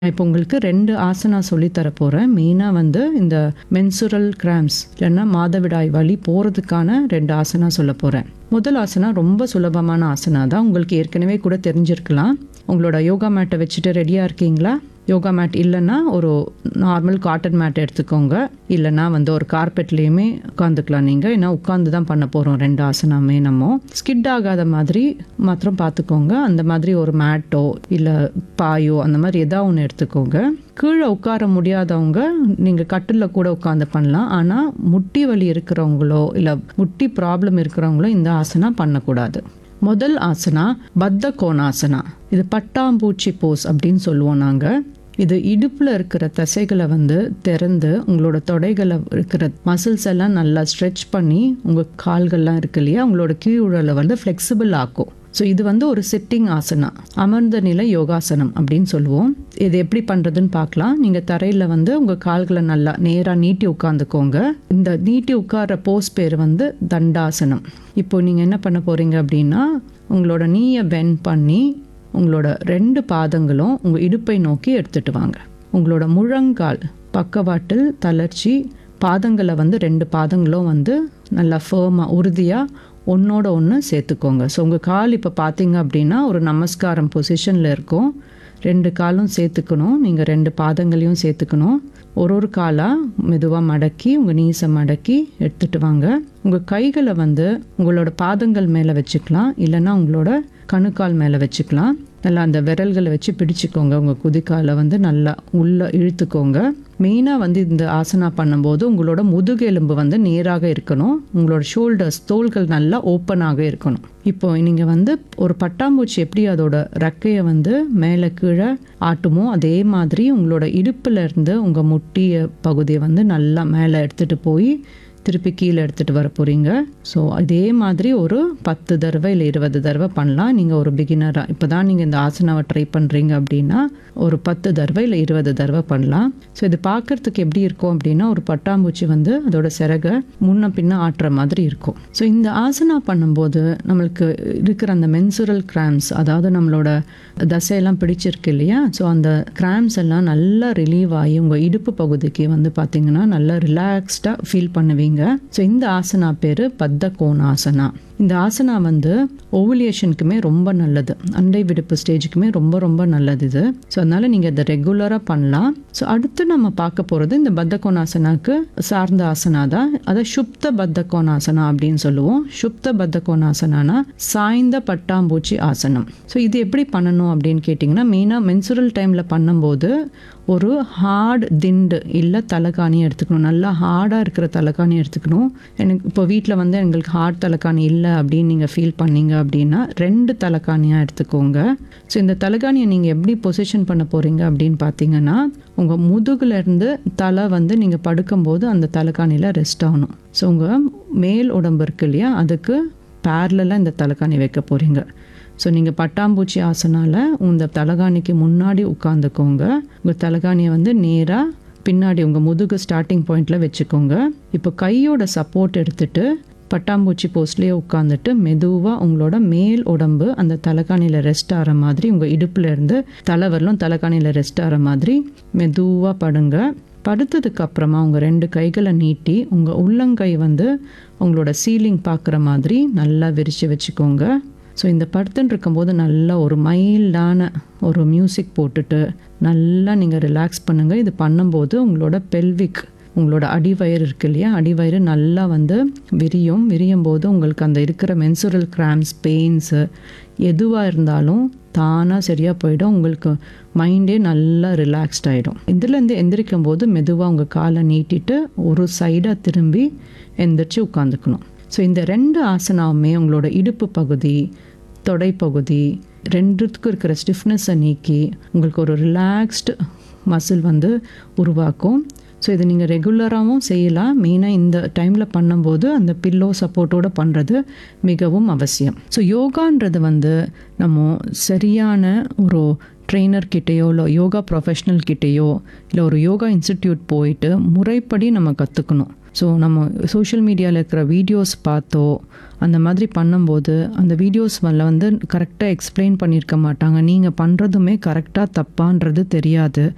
இப்போ உங்களுக்கு ரெண்டு ஆசனா சொல்லித் தர போகிறேன் மெயினாக வந்து இந்த மென்சுரல் கிராம்ஸ் இல்லைன்னா மாதவிடாய் வலி போகிறதுக்கான ரெண்டு ஆசனா சொல்ல போகிறேன் முதல் ஆசனா ரொம்ப சுலபமான ஆசனா தான் உங்களுக்கு ஏற்கனவே கூட தெரிஞ்சிருக்கலாம் உங்களோட யோகா மேட்டை வச்சுட்டு ரெடியாக இருக்கீங்களா யோகா மேட் இல்லைன்னா ஒரு நார்மல் காட்டன் மேட் எடுத்துக்கோங்க இல்லைன்னா வந்து ஒரு கார்பெட்லேயுமே உட்காந்துக்கலாம் நீங்கள் ஏன்னா உட்காந்து தான் பண்ண போகிறோம் ரெண்டு ஆசனாமே நம்ம ஸ்கிட் ஆகாத மாதிரி மாத்திரம் பார்த்துக்கோங்க அந்த மாதிரி ஒரு மேட்டோ இல்லை பாயோ அந்த மாதிரி எதா ஒன்று எடுத்துக்கோங்க கீழே உட்கார முடியாதவங்க நீங்கள் கட்டிலில் கூட உட்காந்து பண்ணலாம் ஆனால் முட்டி வலி இருக்கிறவங்களோ இல்லை முட்டி ப்ராப்ளம் இருக்கிறவங்களோ இந்த ஆசனா பண்ணக்கூடாது முதல் ஆசனா பத்த கோணாசனா இது பட்டாம்பூச்சி போஸ் அப்படின்னு சொல்லுவோம் நாங்கள் இது இடுப்பில் இருக்கிற தசைகளை வந்து திறந்து உங்களோட தொடைகளை இருக்கிற மசில்ஸ் எல்லாம் நல்லா ஸ்ட்ரெச் பண்ணி உங்கள் கால்கள்லாம் இருக்கு இல்லையா உங்களோட கீழுடலை வந்து ஃப்ளெக்சிபிள் ஆக்கும் ஸோ இது வந்து ஒரு சிட்டிங் ஆசனா அமர்ந்த நிலை யோகாசனம் அப்படின்னு சொல்லுவோம் இது எப்படி பண்ணுறதுன்னு பார்க்கலாம் நீங்கள் தரையில் வந்து உங்கள் கால்களை நல்லா நேராக நீட்டி உட்காந்துக்கோங்க இந்த நீட்டி உட்கார்ற போஸ் பேர் வந்து தண்டாசனம் இப்போ நீங்கள் என்ன பண்ண போகிறீங்க அப்படின்னா உங்களோட நீயை பெண்ட் பண்ணி உங்களோட ரெண்டு பாதங்களும் உங்கள் இடுப்பை நோக்கி எடுத்துட்டு வாங்க உங்களோட முழங்கால் பக்கவாட்டில் தளர்ச்சி பாதங்களை வந்து ரெண்டு பாதங்களும் வந்து நல்லா ஃபேமாக உறுதியாக ஒன்றோட ஒன்று சேர்த்துக்கோங்க ஸோ உங்கள் கால் இப்போ பார்த்தீங்க அப்படின்னா ஒரு நமஸ்காரம் பொசிஷனில் இருக்கும் ரெண்டு காலும் சேர்த்துக்கணும் நீங்கள் ரெண்டு பாதங்களையும் சேர்த்துக்கணும் ஒரு ஒரு காலாக மெதுவாக மடக்கி உங்கள் நீசை மடக்கி எடுத்துகிட்டு வாங்க உங்கள் கைகளை வந்து உங்களோட பாதங்கள் மேலே வச்சுக்கலாம் இல்லைன்னா உங்களோட கணுக்கால் மேலே வச்சுக்கலாம் நல்லா அந்த விரல்களை வச்சு பிடிச்சிக்கோங்க உங்கள் குதிக்காலை வந்து நல்லா உள்ளே இழுத்துக்கோங்க மெயினாக வந்து இந்த ஆசனா பண்ணும்போது உங்களோட முதுகெலும்பு வந்து நேராக இருக்கணும் உங்களோட ஷோல்டர்ஸ் தோள்கள் நல்லா ஓப்பனாக இருக்கணும் இப்போ நீங்கள் வந்து ஒரு பட்டாம்பூச்சி எப்படி அதோட ரெக்கையை வந்து மேலே கீழே ஆட்டுமோ அதே மாதிரி உங்களோட இடுப்புல இருந்து உங்கள் முட்டிய பகுதியை வந்து நல்லா மேலே எடுத்துகிட்டு போய் திருப்பி கீழே எடுத்துகிட்டு வர போகிறீங்க ஸோ அதே மாதிரி ஒரு பத்து தடவை இல்லை இருபது தடவை பண்ணலாம் நீங்கள் ஒரு பிகினராக இப்போ தான் நீங்கள் இந்த ஆசனாவை ட்ரை பண்ணுறீங்க அப்படின்னா ஒரு பத்து தடவை இல்லை இருபது தடவை பண்ணலாம் ஸோ இது பார்க்குறதுக்கு எப்படி இருக்கும் அப்படின்னா ஒரு பட்டாம்பூச்சி வந்து அதோட சிறகை முன்ன பின்ன ஆட்டுற மாதிரி இருக்கும் ஸோ இந்த ஆசனா பண்ணும்போது நம்மளுக்கு இருக்கிற அந்த மென்சுரல் கிராம்ஸ் அதாவது நம்மளோட தசையெல்லாம் பிடிச்சிருக்கு இல்லையா ஸோ அந்த கிராம்ஸ் எல்லாம் நல்லா ரிலீவ் ஆகி உங்கள் இடுப்பு பகுதிக்கு வந்து பார்த்தீங்கன்னா நல்லா ரிலாக்ஸ்டாக ஃபீல் பண்ணுவீங்க ஸோ இந்த ஆசனா பேர் பத்த கோணாசனா இந்த ஆசனா வந்து ஓவுலியேஷனுக்குமே ரொம்ப நல்லது அண்டை விடுப்பு ஸ்டேஜுக்குமே ரொம்ப ரொம்ப நல்லது இது ஸோ அதனால நீங்கள் இதை ரெகுலராக பண்ணலாம் ஸோ அடுத்து நம்ம பார்க்க போகிறது இந்த பத்த கோணாசனாக்கு சார்ந்த ஆசனா தான் அதை சுப்த பத்த கோணாசனா அப்படின்னு சொல்லுவோம் சுப்த பத்த கோணாசனானா சாய்ந்த பட்டாம்பூச்சி ஆசனம் ஸோ இது எப்படி பண்ணணும் அப்படின்னு கேட்டிங்கன்னா மெயினாக மென்சுரல் டைமில் பண்ணும்போது ஒரு ஹார்ட் திண்டு இல்லை தலைகாணி எடுத்துக்கணும் நல்லா ஹார்டாக இருக்கிற தலைகாணி எடுத்துக்கணும் எனக்கு இப்போ வீட்டில் வந்து எங்களுக்கு ஹார்ட் தலைகாணி இல்லை அப்படின்னு நீங்கள் ஃபீல் பண்ணீங்க அப்படின்னா ரெண்டு தலைகாணியாக எடுத்துக்கோங்க ஸோ இந்த தலைகாணியை நீங்கள் எப்படி பொசிஷன் பண்ண போகிறீங்க அப்படின்னு பார்த்தீங்கன்னா உங்கள் முதுகுலேருந்து தலை வந்து நீங்கள் படுக்கும்போது அந்த தலைகாணியில் ரெஸ்ட் ஆகணும் ஸோ உங்கள் மேல் உடம்பு இருக்கு இல்லையா அதுக்கு பேரலாக இந்த தலைகாணி வைக்க போகிறீங்க ஸோ நீங்கள் பட்டாம்பூச்சி ஆசனால இந்த தலகாணிக்கு முன்னாடி உட்காந்துக்கோங்க உங்கள் தலகாணியை வந்து நேராக பின்னாடி உங்கள் முதுகு ஸ்டார்டிங் பாயிண்டில் வச்சுக்கோங்க இப்போ கையோட சப்போர்ட் எடுத்துட்டு பட்டாம்பூச்சி போஸ்ட்லேயே உட்காந்துட்டு மெதுவாக உங்களோட மேல் உடம்பு அந்த தலைகாணியில் ரெஸ்ட் ஆகிற மாதிரி உங்கள் இடுப்பில் இருந்து தலை வரலும் தலைகாணியில் ரெஸ்ட் ஆகிற மாதிரி மெதுவாக படுங்க படுத்ததுக்கு அப்புறமா உங்கள் ரெண்டு கைகளை நீட்டி உங்கள் உள்ளங்கை வந்து உங்களோட சீலிங் பார்க்குற மாதிரி நல்லா விரித்து வச்சுக்கோங்க ஸோ இந்த படுத்துன்னு இருக்கும்போது நல்லா ஒரு மைல்டான ஒரு மியூசிக் போட்டுட்டு நல்லா நீங்கள் ரிலாக்ஸ் பண்ணுங்கள் இது பண்ணும்போது உங்களோட பெல்விக் உங்களோட அடிவயிறு இருக்கு இல்லையா அடிவயிறு நல்லா வந்து விரியும் விரியும் போது உங்களுக்கு அந்த இருக்கிற மென்சுரல் கிராம்ஸ் பெயின்ஸு எதுவாக இருந்தாலும் தானாக சரியாக போயிடும் உங்களுக்கு மைண்டே நல்லா ரிலாக்ஸ்ட் ஆகிடும் இதுலேருந்து எந்திரிக்கும் போது மெதுவாக உங்கள் காலை நீட்டிட்டு ஒரு சைடாக திரும்பி எந்திரிச்சு உட்காந்துக்கணும் ஸோ இந்த ரெண்டு ஆசனாவுமே உங்களோட இடுப்பு பகுதி தொடைப்பகுதி ரெண்டுத்துக்கும் இருக்கிற ஸ்டிஃப்னஸை நீக்கி உங்களுக்கு ஒரு ரிலாக்ஸ்டு மசில் வந்து உருவாக்கும் ஸோ இதை நீங்கள் ரெகுலராகவும் செய்யலாம் மெயினாக இந்த டைமில் பண்ணும்போது அந்த பில்லோ சப்போர்ட்டோடு பண்ணுறது மிகவும் அவசியம் ஸோ யோகான்றது வந்து நம்ம சரியான ஒரு ட்ரெயினர் கிட்டேயோ இல்லை யோகா ப்ரொஃபஷ்னல் கிட்டேயோ இல்லை ஒரு யோகா இன்ஸ்டிடியூட் போயிட்டு முறைப்படி நம்ம கற்றுக்கணும் ஸோ நம்ம சோஷியல் மீடியாவில் இருக்கிற வீடியோஸ் பார்த்தோ அந்த மாதிரி பண்ணும்போது அந்த வீடியோஸ் மேலே வந்து கரெக்டாக எக்ஸ்பிளைன் பண்ணியிருக்க மாட்டாங்க நீங்கள் பண்ணுறதுமே கரெக்டாக தப்பான்றது தெரியாது